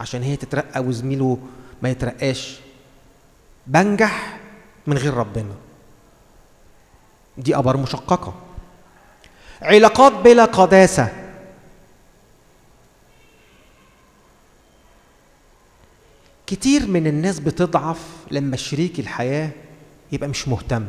عشان هي تترقى وزميله ما يترقاش بنجح من غير ربنا دي ابار مشققه علاقات بلا قداسه كتير من الناس بتضعف لما شريك الحياه يبقى مش مهتم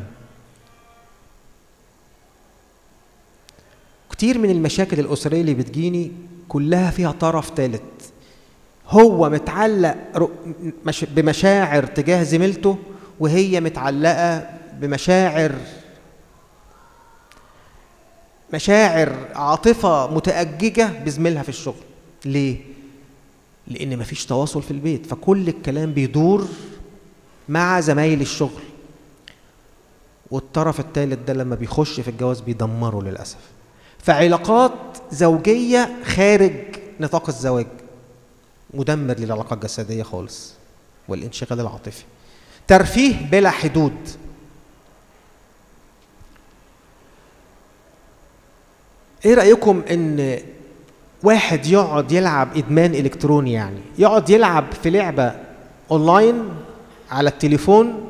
كتير من المشاكل الأسرية اللي بتجيني كلها فيها طرف ثالث هو متعلق بمشاعر تجاه زميلته وهي متعلقة بمشاعر مشاعر عاطفة متأججة بزميلها في الشغل ليه؟ لأن مفيش تواصل في البيت فكل الكلام بيدور مع زمايل الشغل والطرف الثالث ده لما بيخش في الجواز بيدمره للأسف فعلاقات زوجية خارج نطاق الزواج مدمر للعلاقة الجسدية خالص والانشغال العاطفي ترفيه بلا حدود ايه رأيكم ان واحد يقعد يلعب ادمان الكتروني يعني يقعد يلعب في لعبة اونلاين على التليفون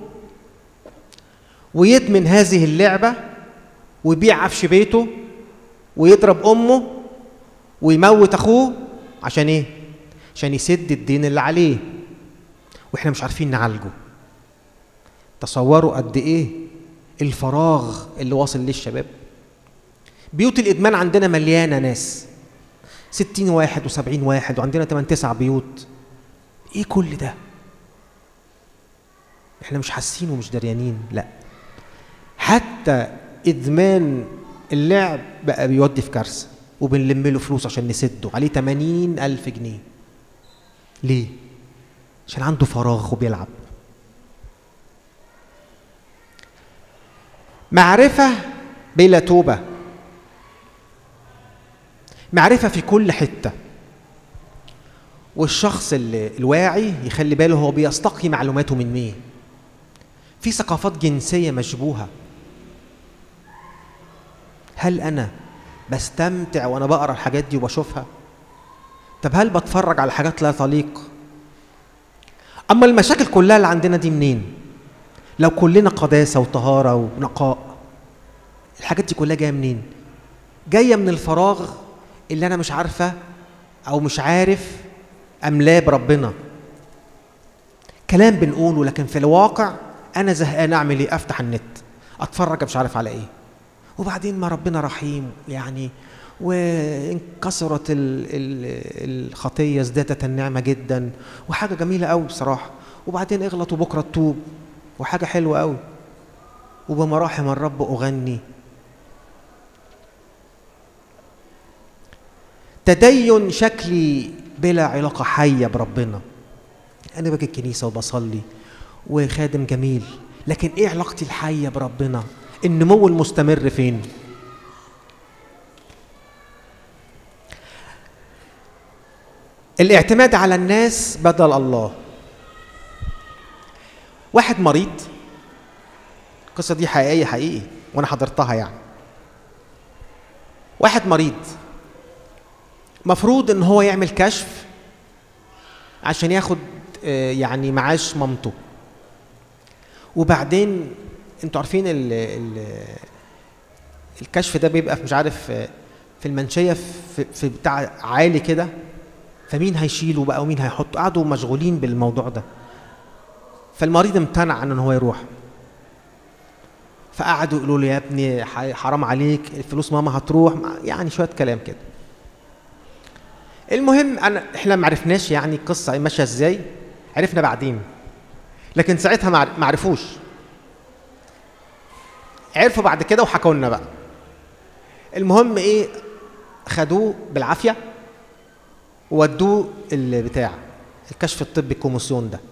ويدمن هذه اللعبة ويبيع عفش بيته ويضرب امه ويموت اخوه عشان ايه عشان يسد الدين اللي عليه واحنا مش عارفين نعالجه تصوروا قد ايه الفراغ اللي واصل ليه الشباب بيوت الادمان عندنا مليانه ناس ستين واحد وسبعين واحد وعندنا تمن تسع بيوت ايه كل ده احنا مش حاسين ومش دريانين لا حتى ادمان اللعب بقى بيودي في كارثه وبنلم له فلوس عشان نسده عليه 80 ألف جنيه ليه؟ عشان عنده فراغ وبيلعب معرفة بلا توبة معرفة في كل حتة والشخص الواعي يخلي باله هو بيستقي معلوماته من مين في ثقافات جنسية مشبوهة هل انا بستمتع وانا بقرا الحاجات دي وبشوفها طب هل بتفرج على حاجات لا تليق اما المشاكل كلها اللي عندنا دي منين لو كلنا قداسه وطهاره ونقاء الحاجات دي كلها جايه منين جايه من الفراغ اللي انا مش عارفه او مش عارف املاه بربنا كلام بنقوله لكن في الواقع انا زهقان اعمل ايه افتح النت اتفرج مش عارف على ايه وبعدين ما ربنا رحيم يعني وان كثرت الخطيه ازدادت النعمه جدا وحاجه جميله قوي بصراحه وبعدين اغلط وبكره تتوب وحاجه حلوه قوي وبمراحم الرب اغني تدين شكلي بلا علاقه حيه بربنا انا باجي الكنيسه وبصلي وخادم جميل لكن ايه علاقتي الحيه بربنا النمو المستمر فين الاعتماد على الناس بدل الله واحد مريض القصة دي حقيقية حقيقي وأنا حضرتها يعني واحد مريض مفروض إن هو يعمل كشف عشان ياخد يعني معاش مامته وبعدين انتوا عارفين ال ال الكشف ده بيبقى مش عارف في المنشيه في, في بتاع عالي كده فمين هيشيله بقى ومين هيحطه قعدوا مشغولين بالموضوع ده فالمريض امتنع عن ان هو يروح فقعدوا يقولوا له يا ابني حرام عليك الفلوس ماما هتروح يعني شويه كلام كده المهم انا احنا ما عرفناش يعني القصه ماشيه ازاي عرفنا بعدين لكن ساعتها ما عرفوش عرفوا بعد كده وحكوا لنا بقى المهم ايه خدوه بالعافيه وودوه البتاع الكشف الطبي الكوميسيون ده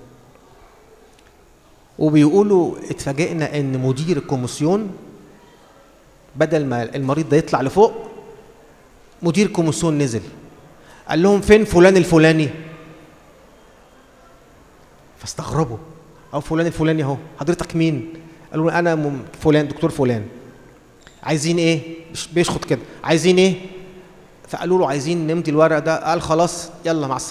وبيقولوا اتفاجئنا ان مدير الكوميسيون بدل ما المريض ده يطلع لفوق مدير كوميسيون نزل قال لهم فين فلان الفلاني فاستغربوا او فلان الفلاني اهو حضرتك مين قالوا له انا فلان دكتور فلان عايزين ايه بيشخط كده عايزين ايه فقالوا له عايزين نمضي الورق ده قال خلاص يلا مع